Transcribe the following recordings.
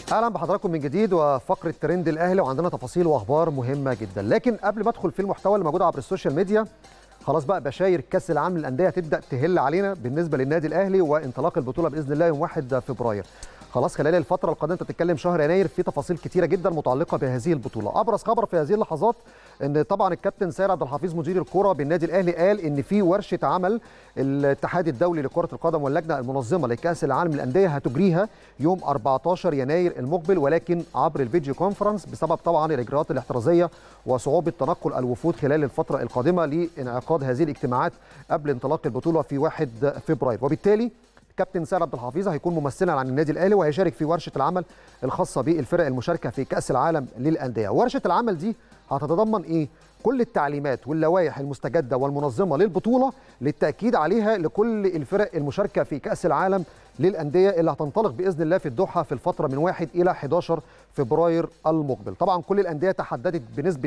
اهلا بحضراتكم من جديد وفقره ترند الاهلي وعندنا تفاصيل واخبار مهمه جدا لكن قبل ما ادخل في المحتوى اللي موجود عبر السوشيال ميديا خلاص بقى بشاير كاس العالم للانديه هتبدا تهل علينا بالنسبه للنادي الاهلي وانطلاق البطوله باذن الله يوم 1 فبراير خلاص خلال الفتره القادمه انت بتتكلم شهر يناير في تفاصيل كتيره جدا متعلقه بهذه البطوله ابرز خبر في هذه اللحظات ان طبعا الكابتن سير عبد الحفيظ مدير الكره بالنادي الاهلي قال ان في ورشه عمل الاتحاد الدولي لكره القدم واللجنه المنظمه لكاس العالم للانديه هتجريها يوم 14 يناير المقبل ولكن عبر الفيديو كونفرنس بسبب طبعا الاجراءات الاحترازيه وصعوبه تنقل الوفود خلال الفتره القادمه لانعقاد هذه الاجتماعات قبل انطلاق البطوله في 1 فبراير وبالتالي كابتن سير عبد الحفيظ هيكون ممثلا عن النادي الاهلي وهيشارك في ورشه العمل الخاصه بالفرق المشاركه في كاس العالم للانديه ورشه العمل دي هتتضمن ايه كل التعليمات واللوائح المستجده والمنظمه للبطوله للتاكيد عليها لكل الفرق المشاركه في كاس العالم للانديه اللي هتنطلق باذن الله في الدوحه في الفتره من 1 الى 11 فبراير المقبل طبعا كل الانديه تحددت بنسبه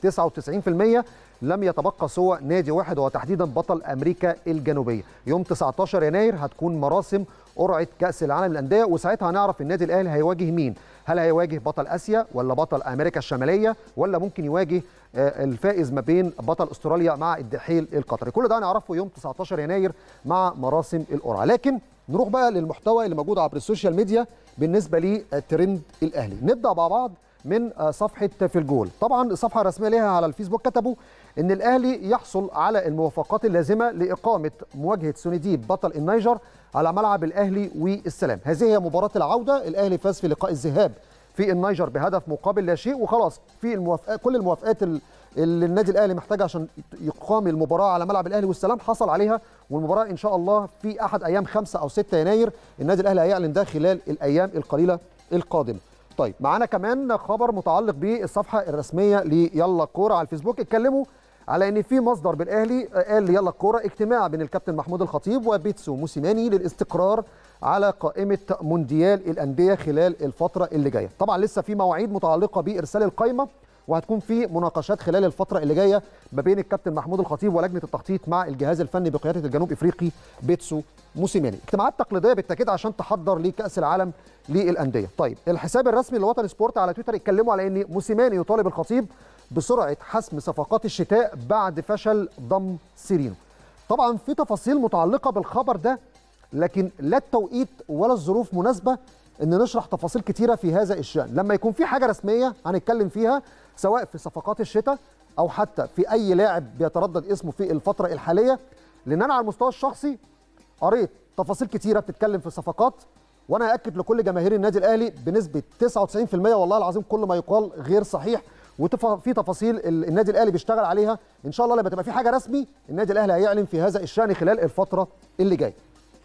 99% لم يتبقى سوى نادي واحد وهو تحديدا بطل امريكا الجنوبيه يوم 19 يناير هتكون مراسم قرعه كاس العالم للانديه وساعتها هنعرف النادي الاهلي هيواجه مين هل هيواجه بطل اسيا ولا بطل امريكا الشماليه ولا ممكن يواجه الفائز ما بين بطل استراليا مع الدحيل القطري كل ده هنعرفه يوم 19 يناير مع مراسم القرعه لكن نروح بقى للمحتوى اللي موجود عبر السوشيال ميديا بالنسبه لترند الاهلي نبدا مع بعض من صفحه في الجول طبعا الصفحه الرسميه ليها على الفيسبوك كتبوا ان الاهلي يحصل على الموافقات اللازمه لاقامه مواجهه سونيديب بطل النيجر على ملعب الاهلي والسلام هذه هي مباراه العوده الاهلي فاز في لقاء الذهاب في النيجر بهدف مقابل لا شيء وخلاص في الموافقات كل الموافقات اللي النادي الاهلي محتاجها عشان يقام المباراه على ملعب الاهلي والسلام حصل عليها والمباراه ان شاء الله في احد ايام 5 او 6 يناير النادي الاهلي هيعلن ده خلال الايام القليله القادمه طيب معانا كمان خبر متعلق بالصفحه الرسميه ليلا كوره على الفيسبوك اتكلموا على ان في مصدر بالاهلي قال ليلا كوره اجتماع بين الكابتن محمود الخطيب وبيتسو موسيماني للاستقرار على قائمه مونديال الانديه خلال الفتره اللي جايه طبعا لسه في مواعيد متعلقه بارسال القائمه وهتكون في مناقشات خلال الفتره اللي جايه ما بين الكابتن محمود الخطيب ولجنه التخطيط مع الجهاز الفني بقياده الجنوب افريقي بيتسو موسيماني اجتماعات تقليديه بالتاكيد عشان تحضر لكاس العالم للانديه طيب الحساب الرسمي لوطن سبورت على تويتر اتكلموا على ان موسيماني يطالب الخطيب بسرعه حسم صفقات الشتاء بعد فشل ضم سيرينو طبعا في تفاصيل متعلقه بالخبر ده لكن لا التوقيت ولا الظروف مناسبه ان نشرح تفاصيل كتيره في هذا الشان لما يكون في حاجه رسميه هنتكلم فيها سواء في صفقات الشتاء او حتى في اي لاعب بيتردد اسمه في الفتره الحاليه لان انا على المستوى الشخصي قريت تفاصيل كتيره بتتكلم في الصفقات وانا اكد لكل جماهير النادي الاهلي بنسبه 99% والله العظيم كل ما يقال غير صحيح وفي تفاصيل النادي الاهلي بيشتغل عليها ان شاء الله لما تبقى في حاجه رسمي النادي الاهلي هيعلن في هذا الشان خلال الفتره اللي جايه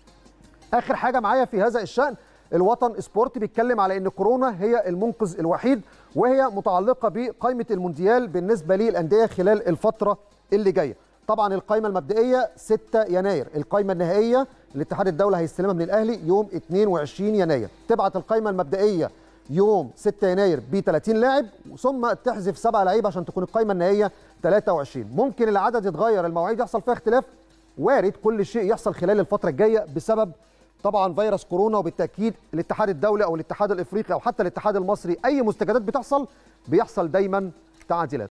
اخر حاجه معايا في هذا الشان الوطن سبورت بيتكلم على ان كورونا هي المنقذ الوحيد وهي متعلقه بقائمه المونديال بالنسبه للانديه خلال الفتره اللي جايه طبعا القائمه المبدئيه 6 يناير القائمه النهائيه الاتحاد الدولي هيستلمها من الاهلي يوم 22 يناير تبعت القائمه المبدئيه يوم 6 يناير ب 30 لاعب ثم تحذف سبع لعيبه عشان تكون القائمه النهائيه 23 ممكن العدد يتغير المواعيد يحصل فيها اختلاف وارد كل شيء يحصل خلال الفتره الجايه بسبب طبعا فيروس كورونا وبالتاكيد الاتحاد الدولي او الاتحاد الافريقي او حتى الاتحاد المصري اي مستجدات بتحصل بيحصل دايما تعديلات